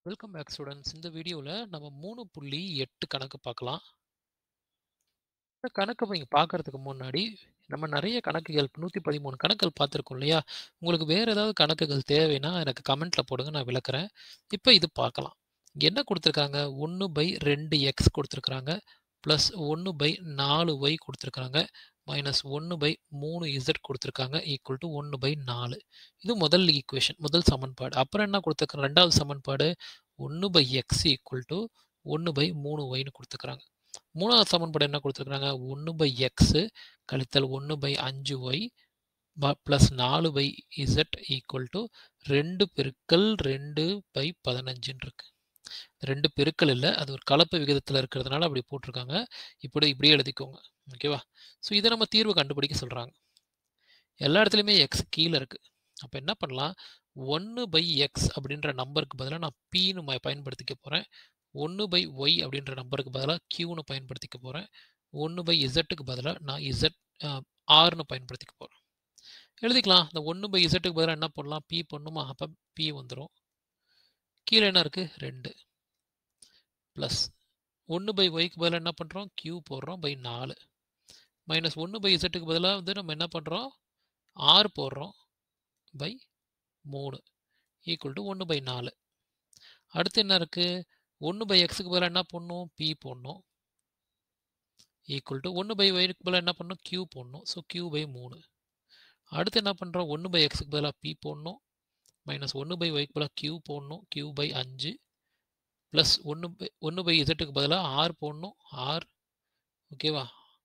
welcome back students இந்த வீடியோவில் நம்ம மூணு புள்ளி எட்டு கணக்கு பார்க்கலாம் இந்த கணக்கை நீங்கள் பார்க்கறதுக்கு முன்னாடி நம்ம நிறைய கணக்குகள் நூற்றி பதிமூணு கணக்குகள் பார்த்துருக்கோம் இல்லையா உங்களுக்கு வேறு ஏதாவது கணக்குகள் தேவைன்னா எனக்கு கமெண்ட்டில் போடுங்க நான் விளக்குறேன் இப்போ இது பார்க்கலாம் இங்கே என்ன கொடுத்துருக்காங்க ஒன்று பை ரெண்டு எக்ஸ் கொடுத்துருக்குறாங்க ப்ளஸ் ஒன்று பை நாலு ஒய் கொடுத்துருக்காங்க மைனஸ் ஒன்று பை மூணு இசட் கொடுத்துருக்காங்க ஈக்குவல் டு ஒன்று பை நாலு இது முதல் ஈக்குவேஷன் முதல் சமன்பாடு அப்புறம் என்ன கொடுத்துருக்காங்க ரெண்டாவது சமன்பாடு ஒன்று பை எக்ஸ் ஈக்குவல் டு ஒன்று பை மூணு ஒய்னு கொடுத்துருக்குறாங்க மூணாவது சமன்பாடு என்ன கொடுத்துருக்குறாங்க ஒன்று பை எக்ஸு கழித்தல் ஒன்று பை அஞ்சு ஒய் ப்ளஸ் நாலு பை இசட் ஈக்குவல் டு ரெண்டு பெருக்கல் ரெண்டு பை பதினஞ்சுன்னு இருக்கு ரெண்டு பெருக்கல் இல்லை அது ஒரு கலப்பு விகிதத்தில் இருக்கிறதுனால அப்படி போட்டிருக்காங்க இப்படி இப்படியே எழுதிக்கோங்க ஓகேவா ஸோ இதை நம்ம தீர்வு கண்டுபிடிக்க சொல்கிறாங்க எல்லா இடத்துலையுமே எக்ஸ் கீழே இருக்குது அப்போ என்ன பண்ணலாம் ஒன்று பை எக்ஸ் அப்படின்ற நம்பருக்கு பதிலாக நான் பின்னு பயன்படுத்திக்க போகிறேன் ஒன்று பை ஒய் அப்படின்ற நம்பருக்கு பதிலாக கியூன்னு பயன்படுத்திக்க போகிறேன் ஒன்று பை இசட்டுக்கு பதிலாக நான் இசட் ஆர்னு பயன்படுத்திக்க போகிறேன் எழுதிக்கலாம் இந்த ஒன்று பை இசட்டுக்கு பதிலாக என்ன பண்ணலாம் பி பண்ணுமா அப்போ பி வந்துடும் கீழே என்ன இருக்குது ரெண்டு ப்ளஸ் ஒன்று பை ஒய்க்கு பதிலாக என்ன பண்ணுறோம் கியூ போடுறோம் பை நாலு மைனஸ் ஒன்று பை இசட்டுக்கு பதிலாக வந்து நம்ம என்ன பண்ணுறோம் ஆறு போடுறோம் பை மூணு ஈக்குவல் டு ஒன்று பை நாலு அடுத்து என்ன இருக்குது ஒன்று பை எக்ஸுக்கு பதிலாக என்ன பண்ணணும் பி போடணும் ஈக்குவல் டு ஒன்று பை ஒய்க்கு பதிலாக என்ன பண்ணணும் கியூ போடணும் ஸோ கியூ பை மூணு அடுத்து என்ன பண்ணுறோம் ஒன்று பை எக்ஸுக்கு பதிலாக பி போடணும் மைனஸ் ஒன்று பை ஒய்க்கு பதிலாக கியூ போடணும் கியூ பை அஞ்சு ப்ளஸ் ஒன்று பை ஒன்று பை இசட்டுக்கு பதிலாக ஆறு போடணும் ஆர் ஓகேவா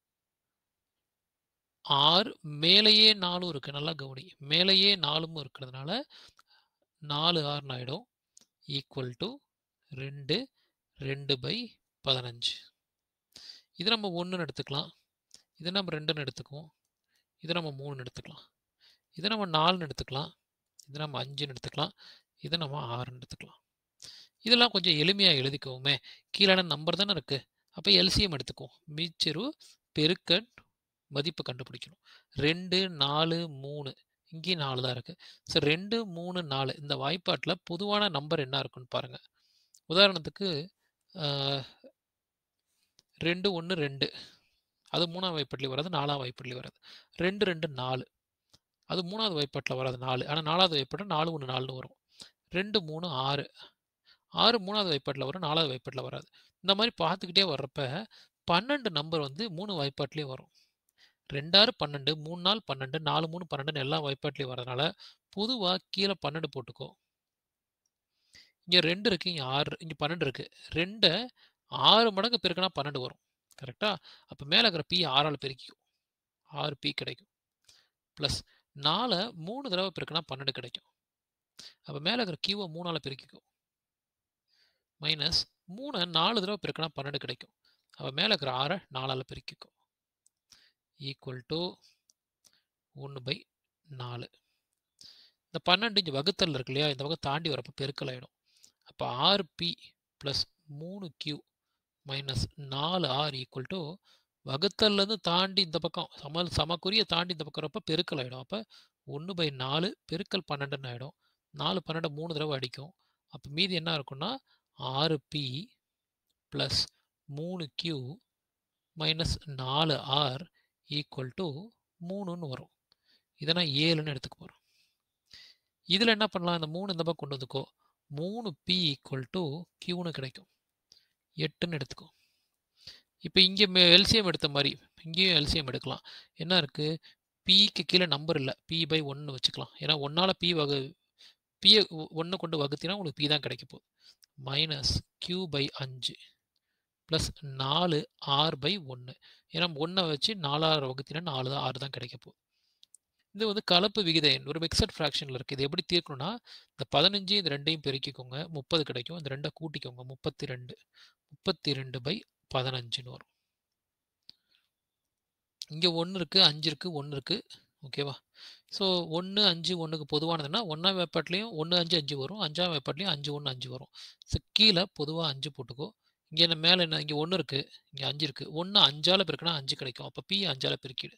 ஆறு மேலேயே நாலும் இருக்குது நல்லா கவனி மேலேயே நாலும் இருக்கிறதுனால நாலு ஆறுன்னு ஆகிடும் ஈக்குவல் டு ரெண்டு ரெண்டு பை பதினஞ்சு இது நம்ம ஒன்றுன்னு எடுத்துக்கலாம் இது நம்ம ரெண்டுன்னு எடுத்துக்குவோம் இது நம்ம மூணுன்னு எடுத்துக்கலாம் இதை நம்ம நாலுன்னு எடுத்துக்கலாம் இது நம்ம அஞ்சுன்னு எடுத்துக்கலாம் இதை நம்ம ஆறுன்னு எடுத்துக்கலாம் இதெல்லாம் கொஞ்சம் எளிமையாக எழுதிக்குவோமே கீழான நம்பர் தானே இருக்குது அப்போ எல்சிஎம் எடுத்துக்குவோம் மீச்சரு பெருக்கன் மதிப்பு கண்டுபிடிக்கணும் ரெண்டு நாலு மூணு இங்கேயும் நாலு தான் இருக்குது ஸோ ரெண்டு மூணு நாலு இந்த வாய்ப்பாட்டில் பொதுவான நம்பர் என்ன இருக்குன்னு பாருங்கள் உதாரணத்துக்கு ரெண்டு ஒன்று ரெண்டு அது மூணாவது வாய்ப்பாட்டில் வராது நாலாவது வாய்ப்பாட்டில் வராது ரெண்டு ரெண்டு நாலு அது மூணாவது வாய்ப்பாட்டில் வராது நாலு ஆனால் நாலாவது வாய்ப்பாட்டில் நாலு ஒன்று நாலுன்னு வரும் ரெண்டு மூணு ஆறு ஆறு மூணாவது வாய்ப்பாட்டில் வரும் நாலாவது வாய்ப்பாட்டில் வராது இந்த மாதிரி பார்த்துக்கிட்டே வர்றப்ப பன்னெண்டு நம்பர் வந்து மூணு வாய்ப்பாட்லேயும் வரும் ரெண்டாறு பன்னெண்டு மூணு நாள் பன்னெண்டு நாலு மூணு பன்னெண்டுன்னு எல்லா வாய்ப்பாட்லேயும் வரதுனால பொதுவாக கீழே பன்னெண்டு போட்டுக்கோ இங்கே ரெண்டு இருக்குது இங்கே ஆறு இங்கே பன்னெண்டு இருக்குது ரெண்டை ஆறு மடங்கு பெருக்கினா பன்னெண்டு வரும் கரெக்டாக அப்போ மேலே இருக்கிற பி ஆறால் பெருக்கிக்கும் ஆறு பி கிடைக்கும் ப்ளஸ் நாலை மூணு தடவை பெருக்கினா பன்னெண்டு கிடைக்கும் அப்போ மேலே இருக்கிற கியூவை மூணால் பெருக்கிக்கும் மைனஸ் மூணை நாலு தடவை பெருக்கினா பன்னெண்டு கிடைக்கும் அப்போ மேலே இருக்கிற ஆறை நாலால் பெருக்கிக்கும் ஈக்குவல் டு ஒன்று பை நாலு இந்த பன்னெண்டு இங்கே வகுத்தல் இருக்கு இல்லையா இந்த பக்கம் தாண்டி வரப்போ பெருக்கல் ஆகிடும் அப்போ ஆறு பி ப்ளஸ் மூணு கியூ மைனஸ் நாலு ஆர் ஈக்குவல் டு வகுத்தல்லேருந்து தாண்டி இந்த பக்கம் சம சமக்குரிய தாண்டி இந்த பக்கம் வரப்போ பெருக்கல் ஆகிடும் அப்போ ஒன்று பை நாலு பெருக்கல் பன்னெண்டுன்னு ஆகிடும் நாலு பன்னெண்டு மூணு தடவை அடிக்கும் அப்போ மீதி என்ன இருக்குன்னா ஆறு பி ப்ளஸ் மூணு கியூ மைனஸ் நாலு ஆர் ஈக்குவல் டு மூணுன்னு வரும் இதை நான் ஏழுன்னு எடுத்துக்க போகிறேன் இதில் என்ன பண்ணலாம் இந்த மூணு இந்த பக்கம் கொண்டு வந்துக்கோ மூணு பி ஈக்குவல் டு கியூன்னு கிடைக்கும் எட்டுன்னு எடுத்துக்கோ இப்போ இங்கே எல்சிஎம் எடுத்த மாதிரி இங்கேயும் எல்சிஎம் எடுக்கலாம் என்ன இருக்குது பிக்கு கீழே நம்பர் இல்லை பி பை ஒன்று வச்சுக்கலாம் ஏன்னா ஒன்றால் பி வகு பியை ஒன்று கொண்டு வகுத்தினா உங்களுக்கு பி தான் கிடைக்க போகுது மைனஸ் கியூ பை அஞ்சு ப்ளஸ் நாலு ஆறு பை ஒன்று ஏன்னா ஒன்றை வச்சு நாலாறு வகுத்தினா நாலு தான் ஆறு தான் கிடைக்க போகுது இது வந்து கலப்பு விகித எண் ஒரு மிக்சட் ஃப்ராக்ஷனில் இருக்குது இது எப்படி தீர்க்கணும்னா இந்த பதினஞ்சு இந்த ரெண்டையும் பெருக்கிக்கோங்க முப்பது கிடைக்கும் இந்த ரெண்டை கூட்டிக்கோங்க முப்பத்தி ரெண்டு முப்பத்தி ரெண்டு பை பதினஞ்சுன்னு வரும் இங்கே ஒன்று இருக்குது அஞ்சு இருக்குது ஒன்று இருக்குது ஓகேவா ஸோ ஒன்று அஞ்சு ஒன்றுக்கு பொதுவானதுன்னா ஒன்றாம் வேப்பாட்லேயும் ஒன்று அஞ்சு அஞ்சு வரும் அஞ்சாம் வேப்பாட்லேயும் அஞ்சு ஒன்று அஞ்சு வரும் ஸோ கீழே பொதுவாக அஞ்சு போட்டுக்கோ இங்கே என்ன மேலே என்ன இங்கே ஒன்று இருக்குது இங்கே அஞ்சு இருக்குது ஒன்று அஞ்சால் பெருக்கினா அஞ்சு கிடைக்கும் அப்போ பி அஞ்சால் பெருக்கிடு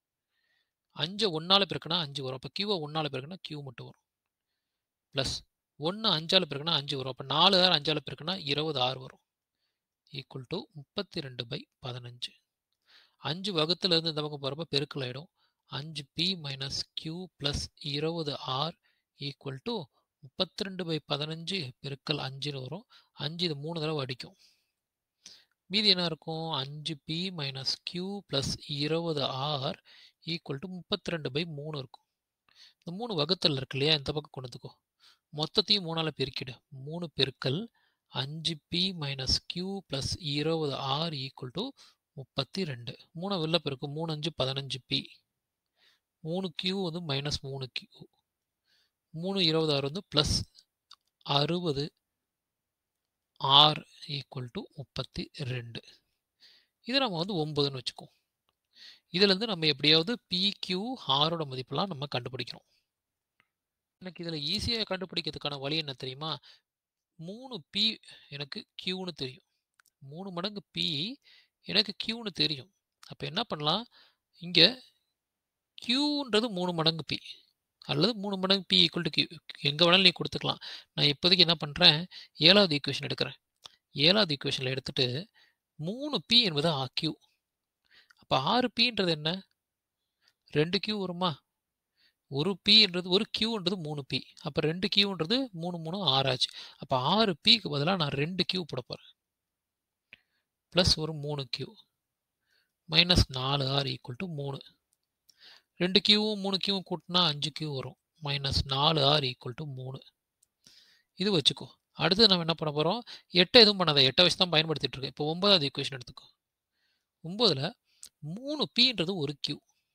அஞ்சு ஒன்றால் பெருக்கினா அஞ்சு வரும் அப்போ கியூவை ஒன்றால் பெருக்கினா கியூ மட்டும் வரும் ப்ளஸ் ஒன்று அஞ்சால் பெருக்குனா அஞ்சு வரும் அப்போ நாலு ஆறு அஞ்சால் பெருக்குனா இருபது ஆறு வரும் ஈக்குவல் டு முப்பத்தி ரெண்டு பை பதினஞ்சு அஞ்சு வகுத்துல இருந்து இந்த பக்கம் போகிறப்ப பெருக்கல் ஆகிடும் அஞ்சு பி மைனஸ் கியூ ப்ளஸ் இருபது ஆர் ஈக்குவல் டு முப்பத்தி ரெண்டு பை பதினஞ்சு பெருக்கல் அஞ்சுன்னு வரும் அஞ்சு இது மூணு தடவை அடிக்கும் மீதி என்ன இருக்கும் அஞ்சு பி மைனஸ் கியூ ப்ளஸ் இருபது ஆர் ஈக்குவல் டு முப்பத்தி ரெண்டு பை மூணு இருக்கும் இந்த மூணு வகுத்தல் இருக்கு இல்லையா இந்த பக்கம் கொண்டுக்கோ மொத்தத்தையும் மூணால் பெருக்கிடு மூணு பெருக்கல் அஞ்சு பி மைனஸ் கியூ ப்ளஸ் இருபது ஆர் ஈக்குவல் டு முப்பத்தி ரெண்டு மூணு வெளில பெருக்கு மூணு அஞ்சு பதினஞ்சு பி மூணு கியூ வந்து மைனஸ் மூணு கியூ மூணு இருபது ஆறு வந்து ப்ளஸ் அறுபது ஆர் ஈக்குவல் டு முப்பத்தி ரெண்டு இது நம்ம வந்து ஒம்பதுன்னு வச்சுக்கோம் இதுலேருந்து நம்ம எப்படியாவது பிக்யூ ஆரோட மதிப்பெல்லாம் நம்ம கண்டுபிடிக்கிறோம் எனக்கு இதில் ஈஸியாக கண்டுபிடிக்கிறதுக்கான வழி என்ன தெரியுமா மூணு பி எனக்கு கியூன்னு தெரியும் மூணு மடங்கு பி எனக்கு கியூன்னு தெரியும் அப்போ என்ன பண்ணலாம் இங்கே கியூன்றது மூணு மடங்கு பி அல்லது மூணு மடங்கு பி ஈக்குவல் டு கியூ எங்கே வேணாலும் நீ கொடுத்துக்கலாம் நான் இப்போதைக்கு என்ன பண்ணுறேன் ஏழாவது ஈக்குவேஷன் எடுக்கிறேன் ஏழாவது ஈக்குவேஷனில் எடுத்துட்டு மூணு பி என்பது ஆ கியூ அப்போ ஆறு பின்றது என்ன ரெண்டு கியூ வருமா ஒரு பின்றது ஒரு கியூன்றது மூணு பி அப்போ ரெண்டு கியூன்றது மூணு மூணு ஆறாச்சு அப்போ ஆறு பிக்கு பதிலாக நான் ரெண்டு கியூ போட போகிறேன் ப்ளஸ் ஒரு மூணு கியூ மைனஸ் நாலு ஆர் ஈக்குவல் டு மூணு ரெண்டு கியூவும் மூணு கியூவும் கூட்டினா அஞ்சு கியூ வரும் மைனஸ் நாலு ஆர் ஈக்குவல் டு மூணு இது வச்சுக்கோ அடுத்து நம்ம என்ன பண்ண போகிறோம் எட்டை எதுவும் பண்ணாத எட்டை வச்சு தான் பயன்படுத்திட்டு இருக்கேன் இப்போ ஒன்பதாவது ஈக்குவேஷன் எடுத்துக்கோ ஒம்போதில் மூணு பின்றது ஒரு கியூ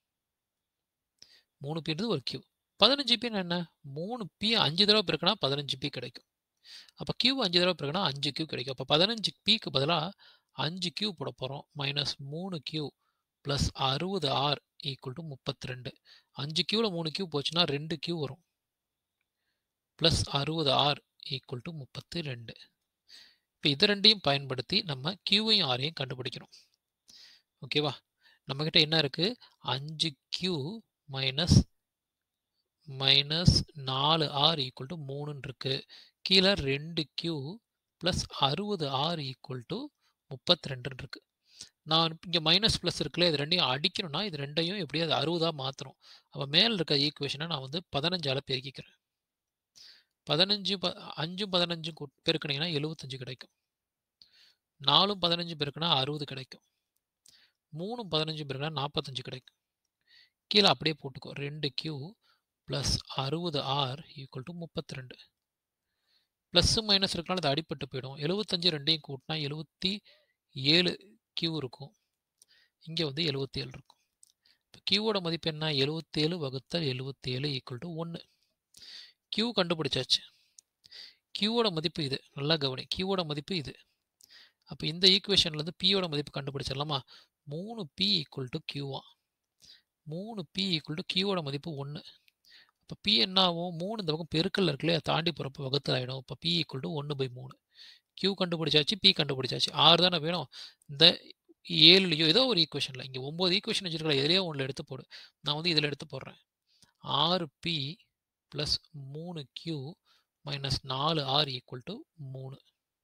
மூணு பின்றது ஒரு கியூ பதினஞ்சு பின்னு என்ன மூணு பி அஞ்சு தடவை பிறகுனா பதினஞ்சு பி கிடைக்கும் அப்போ கியூ அஞ்சு தடவை பிறகுனா அஞ்சு கியூ கிடைக்கும் அப்போ பதினஞ்சு பிக்கு பதிலாக அஞ்சு கியூ போட போகிறோம் மைனஸ் மூணு கியூ ப்ளஸ் அறுபது ஆர் ஈக்குவல் டு முப்பத்தி ரெண்டு அஞ்சு கியூவில் மூணு கியூ போச்சுன்னா ரெண்டு கியூ வரும் ப்ளஸ் அறுபது ஆர் ஈக்குவல் டு முப்பத்தி ரெண்டு இப்போ இது ரெண்டையும் பயன்படுத்தி நம்ம கியூவையும் ஆரையும் கண்டுபிடிக்கணும் ஓகேவா நம்மக்கிட்ட என்ன இருக்குது அஞ்சு கியூ மைனஸ் மைனஸ் நாலு ஆர் ஈக்குவல் டு மூணுன்னு இருக்குது கீழே ரெண்டு கியூ ப்ளஸ் அறுபது ஆர் ஈக்குவல் டு முப்பத்தி ரெண்டுன்னு இருக்குது நான் இங்கே மைனஸ் ப்ளஸ் இருக்குல்ல இது ரெண்டையும் அடிக்கணும்னா இது ரெண்டையும் எப்படியும் அது அறுபதாக மாற்றணும் அப்போ மேலே இருக்க ஈக்குவேஷனை நான் வந்து பதினஞ்சால் பெருக்கிக்கிறேன் பதினஞ்சு ப அஞ்சும் பதினஞ்சும் பெருக்கினீங்கன்னா எழுபத்தஞ்சு கிடைக்கும் நாலும் பதினஞ்சு பெருக்கினா அறுபது கிடைக்கும் மூணும் பதினஞ்சு பெருக்கினா நாற்பத்தஞ்சு கிடைக்கும் கீழே அப்படியே போட்டுக்கோ ரெண்டு கியூ ப்ளஸ் அறுபது ஆர் ஈக்குவல் டு முப்பத்தி ரெண்டு ப்ளஸ்ஸு மைனஸ் இருக்கனால அது அடிப்பட்டு போயிடும் எழுபத்தஞ்சு ரெண்டையும் கூட்டினா எழுபத்தி ஏழு கியூ இருக்கும் இங்கே வந்து எழுபத்தி ஏழு இருக்கும் இப்போ கியூவோட மதிப்பு என்ன எழுபத்தேழு வகுத்தல் எழுபத்தேழு ஈக்குவல் டு ஒன்று கியூ கண்டுபிடிச்சாச்சு கியூவோட மதிப்பு இது நல்லா கவனி கியூவோட மதிப்பு இது அப்போ இந்த ஈக்குவேஷன்லேருந்து பியோட மதிப்பு கண்டுபிடிச்சிடலாமா மூணு பி ஈக்குவல் டு கியூவா மூணு பி ஈக்குவல் டு கியூவோட மதிப்பு ஒன்று இப்போ பி என்ன ஆகும் மூணு இந்த பக்கம் பெருக்கல் இருக்குல்லையே தாண்டி போகிறப்ப வகுத்தல் ஆகிடும் இப்போ பி ஈக்குவல் டு ஒன்று பை மூணு கியூ கண்டுபிடிச்சாச்சு பி கண்டுபிடிச்சாச்சு ஆறு தானே வேணும் இந்த ஏழுலையோ ஏதோ ஒரு ஈக்குவேஷனில் இங்கே ஒம்பது ஈக்குவேஷன் வச்சுருக்கல எதுலையோ ஒன்றில் எடுத்து போடு நான் வந்து இதில் எடுத்து போடுறேன் ஆறு பி ப்ளஸ் மூணு கியூ மைனஸ் நாலு ஆர் ஈக்குவல் டு மூணு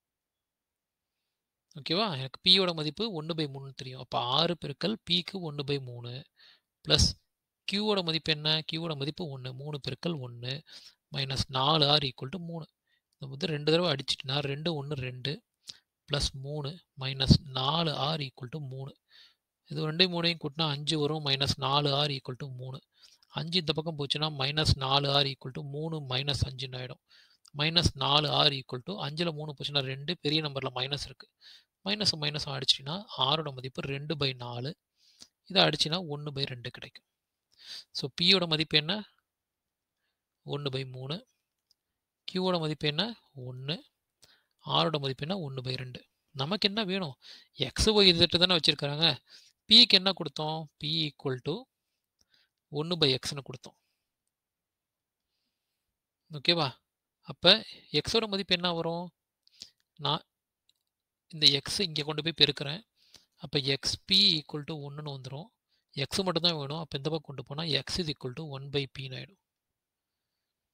ஓகேவா எனக்கு பியோட மதிப்பு ஒன்று பை மூணு தெரியும் அப்போ ஆறு பெருக்கல் பிக்கு ஒன்று பை மூணு ப்ளஸ் கியூவோட மதிப்பு என்ன கியூவோட மதிப்பு ஒன்று மூணு பெருக்கல் ஒன்று மைனஸ் நாலு ஆர் ஈக்குவல் டு மூணு இந்த வந்து ரெண்டு தடவை அடிச்சிட்டுனா ரெண்டு ஒன்று ரெண்டு ப்ளஸ் மூணு மைனஸ் நாலு ஆர் ஈக்குவல் டு மூணு இது ரெண்டையும் மூணையும் கூட்டினா அஞ்சு வரும் மைனஸ் நாலு ஆர் ஈக்குவல் டு மூணு அஞ்சு இந்த பக்கம் போச்சுன்னா மைனஸ் நாலு ஆர் ஈக்குவல் டு மூணு மைனஸ் அஞ்சுன்னு ஆகிடும் மைனஸ் நாலு ஆர் ஈக்குவல் டு அஞ்சில் மூணு போச்சுன்னா ரெண்டு பெரிய நம்பரில் மைனஸ் இருக்குது மைனஸ் மைனஸ் அடிச்சிட்டிங்கன்னா ஆரோட மதிப்பு ரெண்டு பை நாலு இதை அடிச்சின்னா ஒன்று பை ரெண்டு கிடைக்கும் ஸோ பியோட மதிப்பு என்ன ஒன்று பை மூணு கியூவோட மதிப்பு என்ன ஒன்று ஆரோட மதிப்பு என்ன ஒன்று பை ரெண்டு நமக்கு என்ன வேணும் எக்ஸ் ஒய் இசட்டு தானே வச்சுருக்காங்க பிக்கு என்ன கொடுத்தோம் பி ஈக்குவல் டு ஒன்று பை எக்ஸ்னு கொடுத்தோம் ஓகேவா அப்போ எக்ஸோட மதிப்பு என்ன வரும் நான் இந்த எக்ஸ் இங்கே கொண்டு போய் பெருக்கிறேன் அப்போ எக்ஸ்பி ஈக்குவல் டு ஒன்றுன்னு வந்துடும் எக்ஸ் மட்டும் தான் வேணும் அப்போ இந்த பக்கம் கொண்டு போனால் X is equal to one by பின்னு ஆகிடும்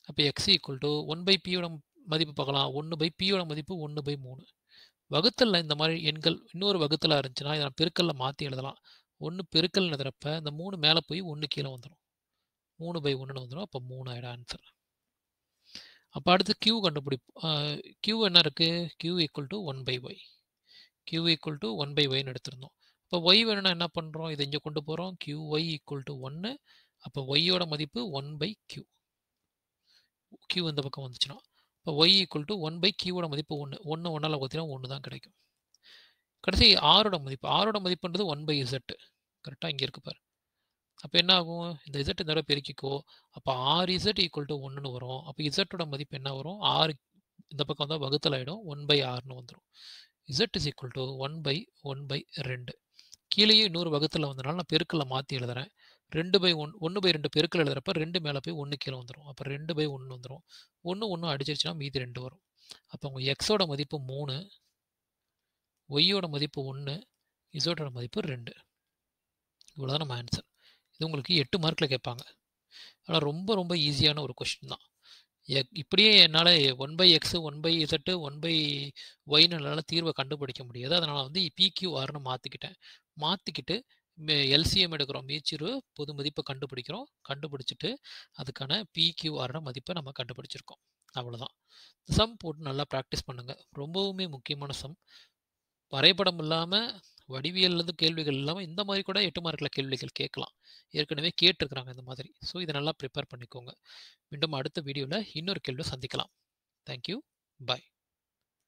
அப்போ X equal to one by பியோட மதிப்பு பார்க்கலாம் ஒன்று பை பியோட மதிப்பு ஒன்று பை மூணு வகுத்தலில் இந்த மாதிரி எண்கள் இன்னொரு வகுத்தலாக இருந்துச்சுன்னா இதை நான் பெருக்கல்ல மாற்றி எழுதலாம் ஒன்று பெருக்கல் எழுதுறப்ப இந்த மூணு மேலே போய் ஒன்று கீழே வந்துடும் மூணு பை ஒன்றுன்னு வந்துடும் அப்போ மூணு ஆயிடும் ஆன்சர் அப்போ அடுத்து கியூ கண்டுபிடிப்போம் கியூ என்ன இருக்குது Q equal to one by Y Q equal to one by ஒய்னு எடுத்திருந்தோம் இப்போ ஒய் வேணும்னா என்ன பண்ணுறோம் இதை இங்கே கொண்டு போகிறோம் கியூ ஒய் ஈக்குவல் டு ஒன்று அப்போ ஒய்யோட மதிப்பு ஒன் பை கியூ கியூ இந்த பக்கம் வந்துச்சுன்னா இப்போ Y equal to one by கியூவோட மதிப்பு ஒன்று ஒன்று ஒன்றால் பார்த்தீங்கன்னா ஒன்று தான் கிடைக்கும் கடைசி ஆரோட மதிப்பு ஆரோட மதிப்புன்றது ஒன் பை இசட்டு கரெக்டாக இங்கே இருக்கு பாரு அப்போ என்ன ஆகும் இந்த இசட் இந்த தடவை பெருக்கிக்கோ அப்போ ஆறு இசட் ஈக்குவல் டு ஒன்றுன்னு வரும் அப்போ இசட்டோட மதிப்பு என்ன வரும் ஆறு இந்த பக்கம் வந்தால் வகுத்தல் ஆகிடும் ஒன் பை ஆறுன்னு வந்துடும் Z is equal to one by one by ரெண்டு கீழேயும் இன்னொரு வகுத்தில் வந்தனால நான் பெருக்கல்ல மாற்றி எழுதுறேன் ரெண்டு பை ஒன் ஒன்று பை ரெண்டு பெருக்கல் எழுதுறப்ப ரெண்டு மேலே போய் ஒன்று கீழே வந்துடும் அப்போ ரெண்டு பை ஒன்று வந்துடும் ஒன்று ஒன்று அடிச்சிருச்சுன்னா மீதி ரெண்டு வரும் அப்போ உங்கள் எக்ஸோட மதிப்பு மூணு ஒய்யோட மதிப்பு ஒன்று இசோடோட மதிப்பு ரெண்டு இவ்வளோதான் நம்ம ஆன்சர் இது உங்களுக்கு எட்டு மார்க்கில் கேட்பாங்க ஆனால் ரொம்ப ரொம்ப ஈஸியான ஒரு கொஷின் தான் இப்படியே என்னால் one by X one by Z one by ஒய்னு என்னால் தீர்வை கண்டுபிடிக்க முடியாது அதனால் வந்து பிக்யூஆர்னு மாற்றிக்கிட்டேன் மாற்றிக்கிட்டு எல்சிஎம் எடுக்கிறோம் மீச்சிரு பொது மதிப்பை கண்டுபிடிக்கிறோம் கண்டுபிடிச்சிட்டு அதுக்கான பிக்யூஆர்ன மதிப்பை நம்ம கண்டுபிடிச்சிருக்கோம் அவ்வளோதான் சம் போட்டு நல்லா ப்ராக்டிஸ் பண்ணுங்கள் ரொம்பவுமே முக்கியமான சம் வரைபடம் இல்லாமல் வடிவியல்லேருந்து கேள்விகள் இல்லாமல் இந்த மாதிரி கூட எட்டு மார்க்கில் கேள்விகள் கேட்கலாம் ஏற்கனவே கேட்டிருக்கிறாங்க இந்த மாதிரி ஸோ இதை நல்லா ப்ரிப்பேர் பண்ணிக்கோங்க மீண்டும் அடுத்த வீடியோவில் இன்னொரு கேள்வியை சந்திக்கலாம் தேங்க்யூ பாய்